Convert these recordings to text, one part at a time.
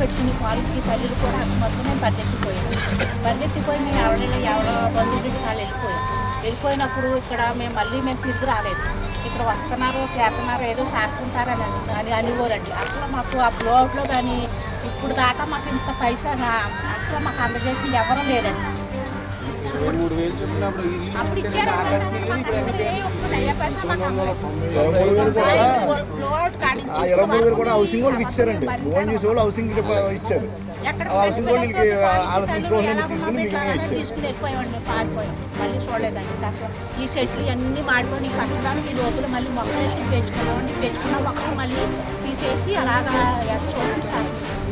పెట్టుకుని పాలిచ్చి తల్లిలు కూడా మొత్తం మేము పరిగెత్తిపోయాం పరిగెత్తిపోయి మేము ఎవరైనా ఎవరో బంధువులకి వాళ్ళు వెళ్ళిపోయాం వెళ్ళిపోయినప్పుడు ఇక్కడ మేము మళ్ళీ మేము తిరిగి రాలేదు ఇక్కడ వస్తున్నారు చేస్తున్నారు ఏదో సాకుంటారని అని అని అనేవారండి అసలు మాకు ఆ బ్లోట్లో కానీ ఇప్పుడు దాకా మాకు ఇంత పైసా రా- అసలు మాకు అందజేసింది ఎవరూ లేరండి మూడు వేలు చెప్పినప్పుడు ఇల్లు అప్పుడు ఇచ్చారు మాకు అసలు ఏ ఒక్క నయ్య పైసా మాకు అందలేదు. తొంభై వేలు కూడా లోడ్ కాడించి ఆ ఇరవై మూడు వేలు కూడా హౌసింగ్ వాళ్ళకి ఇచ్చారండి లోన్ చేసే వాళ్ళు హౌసింగ్ ఇచ్చారు ఎక్కడ ఆ హౌసింగ్ వాళ్ళకి వాళ్ళు తీసుకోవాలని తీసుకుని మిగిలిన ఇచ్చారు తీసుకుని వెళ్ళిపోయామండి పారిపోయాం మళ్ళీ చూడలేదండి అసలు ఈ చెట్లు అన్ని మాడిపోయి కష్టడానికి ఈ లోపల మళ్ళీ మొక్కలు వేసి పెంచుకున్నామండి పెంచుకున్న మొక్కలు మళ్ళీ తీసేసి అలాగా చూడండి సార్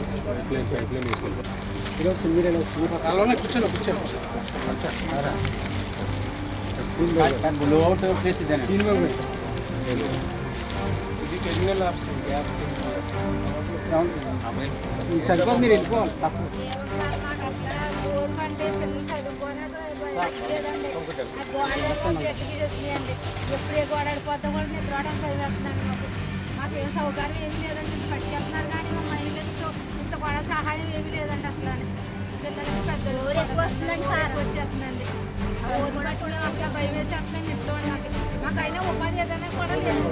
అలానే కూర్చోండి కూర్చోండి లోటు వచ్చేసి సినిమా ఇది టెర్మినల్ ఆప్షన్ గ్యాస్ సరిపోదు మీరు వెళ్ళిపోవాలి తప్పు గవర్నమెంట్ పిల్లలు చదువుకోలేదు లేదండి ఆ గోడలు చెట్లు వచ్చినాయండి ఎప్పుడు ఏ గోడ ఆడిపోతాం కూడా నిద్రపోవడం భయం వేస్తున్నాను మాకు మాకు ఏం సౌకర్యం ఏమీ లేదండి ఇంత పట్టుకెళ్తున్నారు కానీ మా మహిళలతో ఇంత కూడా సహాయం ఏమీ లేదండి అసలు పిల్లలకి పెద్దలు వస్తుందండి సార్ వచ్చేస్తుందండి ఆ ఊరు బట్టి మేము అసలు భయం వేసేస్తుందండి ఇంట్లో మాకు మాకైనా ఉపాధి ఏదైనా కూడా లేదు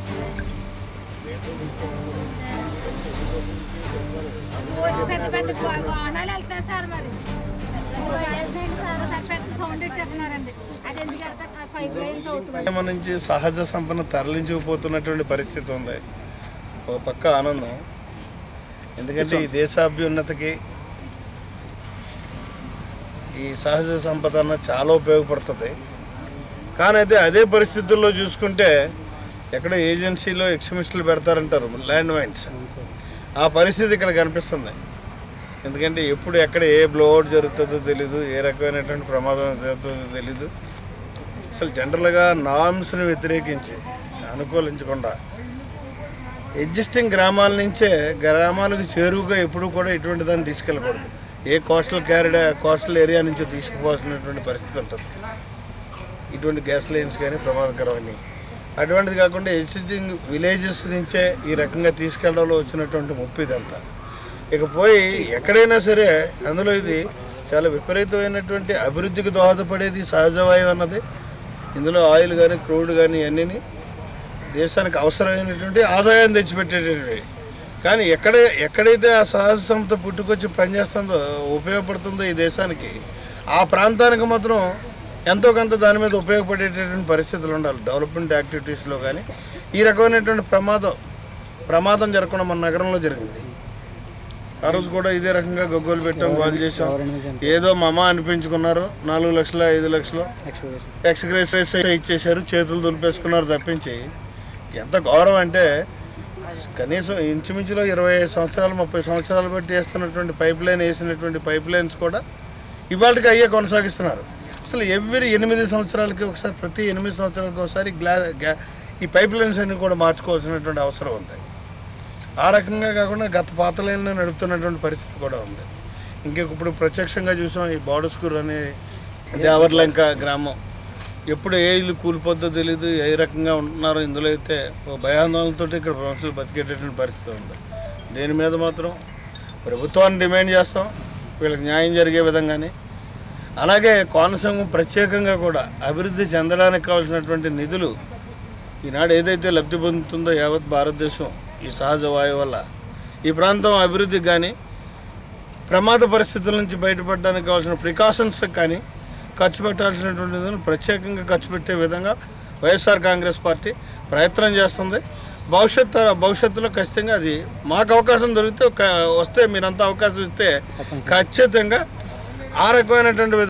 రోజు పెద్ద పెద్ద వా- వాహనాలు వెళ్తాయి సార్ మరి ఒకసారి పెద్ద సౌండ్ పెట్టేస్తున్నారండి అది ఎందుకు వెళ్తా పైప్ లైన్ అవుతుంది గ్రామం నుంచి సహజ సంపన్న తరలించుకుపోతున్నటువంటి పరిస్థితి ఉంది ఒక పక్క ఆనందం ఎందుకంటే ఈ దేశాభ్యున్నతికి ఈ సహజ సంపద అన్న చాలా ఉపయోగపడుతుంది కానీ అయితే అదే పరిస్థితుల్లో చూసుకుంటే ఎక్కడ ఏజెన్సీలో ఎక్స్మిస్టులు పెడతారంటారు ల్యాండ్ మైన్స్ ఆ పరిస్థితి ఇక్కడ కనిపిస్తుంది ఎందుకంటే ఎప్పుడు ఎక్కడ ఏ బ్లోఅవుట్ జరుగుతుందో తెలీదు ఏ రకమైనటువంటి ప్రమాదం జరుగుతుందో తెలీదు అసలు జనరల్గా నామ్స్ని వ్యతిరేకించి అనుకూలించకుండా ఎగ్జిస్టింగ్ గ్రామాల నుంచే గ్రామాలకు చేరువుగా ఎప్పుడు కూడా ఇటువంటి దాన్ని తీసుకెళ్ళకూడదు ఏ కోస్టల్ క్యారిడ కోస్టల్ ఏరియా నుంచో తీసుకుపోవాల్సినటువంటి పరిస్థితి ఉంటుంది ఇటువంటి గ్యాస్ లైన్స్ కానీ ప్రమాదకరమని అటువంటిది కాకుండా ఎగ్జిస్టింగ్ విలేజెస్ నుంచే ఈ రకంగా తీసుకెళ్లడంలో వచ్చినటువంటి ముప్పు ఇదంతా ఇకపోయి ఎక్కడైనా సరే అందులో ఇది చాలా విపరీతమైనటువంటి అభివృద్ధికి దోహదపడేది సహజ వాయువు అన్నది ఇందులో ఆయిల్ కానీ క్రూడ్ కానీ ఇవన్నీ దేశానికి అవసరమైనటువంటి ఆదాయం తెచ్చిపెట్టేటటువంటి కానీ ఎక్కడ ఎక్కడైతే ఆ సహజ సంస్థ పుట్టుకొచ్చి పనిచేస్తుందో ఉపయోగపడుతుందో ఈ దేశానికి ఆ ప్రాంతానికి మాత్రం ఎంతో కొంత దాని మీద ఉపయోగపడేటటువంటి పరిస్థితులు ఉండాలి డెవలప్మెంట్ యాక్టివిటీస్లో కానీ ఈ రకమైనటువంటి ప్రమాదం ప్రమాదం జరగకుండా మన నగరంలో జరిగింది ఆ రోజు కూడా ఇదే రకంగా గొగ్గోలు పెట్టాం వాళ్ళు చేసాం ఏదో మమ అనిపించుకున్నారు నాలుగు లక్షలు ఐదు లక్షలు ఎక్స్గ్రేస్ ఇచ్చేశారు చేతులు దులిపేసుకున్నారు తప్పించి ఎంత గౌరవం అంటే కనీసం ఇంచుమించులో ఇరవై ఐదు సంవత్సరాలు ముప్పై సంవత్సరాలు బట్టి వేస్తున్నటువంటి పైప్ లైన్ వేసినటువంటి పైప్ లైన్స్ కూడా ఇవాళకి అయ్యే కొనసాగిస్తున్నారు అసలు ఎవ్రీ ఎనిమిది సంవత్సరాలకి ఒకసారి ప్రతి ఎనిమిది సంవత్సరాలకి ఒకసారి గ్లా గ్యా- ఈ పైప్ లైన్స్ అన్ని కూడా మార్చుకోవాల్సినటువంటి అవసరం ఉంది ఆ రకంగా కాకుండా గత పాత లైన్లో నడుపుతున్నటువంటి పరిస్థితి కూడా ఉంది ఇంకా ఇప్పుడు ప్రత్యక్షంగా చూసాం ఈ బాడస్కూర్ అనే దేవర్లంక గ్రామం ఎప్పుడు ఏ ఇల్లు కూలిపోద్దో తెలియదు ఏ రకంగా ఉంటున్నారో ఇందులో అయితే ఓ భయాందోళనతో ఇక్కడ ప్రొఫెషనల్ బతికేటటువంటి పరిస్థితి ఉంది దీని మీద మాత్రం ప్రభుత్వాన్ని డిమాండ్ చేస్తాం వీళ్ళకి న్యాయం జరిగే విధంగానే అలాగే కోనసీమ ప్రత్యేకంగా కూడా అభివృద్ధి చెందడానికి కావాల్సినటువంటి నిధులు ఈనాడు ఏదైతే లబ్ధి పొందుతుందో యావత్ భారతదేశం ఈ సహజ వాయువు వల్ల ఈ ప్రాంతం అభివృద్ధికి కానీ ప్రమాద పరిస్థితుల నుంచి బయటపడడానికి కావాల్సిన ప్రికాషన్స్ కానీ ఖర్చు పెట్టాల్సినటువంటి నిధులను ప్రత్యేకంగా ఖర్చు పెట్టే విధంగా వైఎస్ఆర్ కాంగ్రెస్ పార్టీ ప్రయత్నం చేస్తుంది భవిష్యత్ తర- భవిష్యత్తులో ఖచ్చితంగా అది మాకు అవకాశం దొరికితే ఒక- వస్తే మీరంతా అవకాశం ఇస్తే ఖచ్చితంగా ఆ రకమైనటువంటి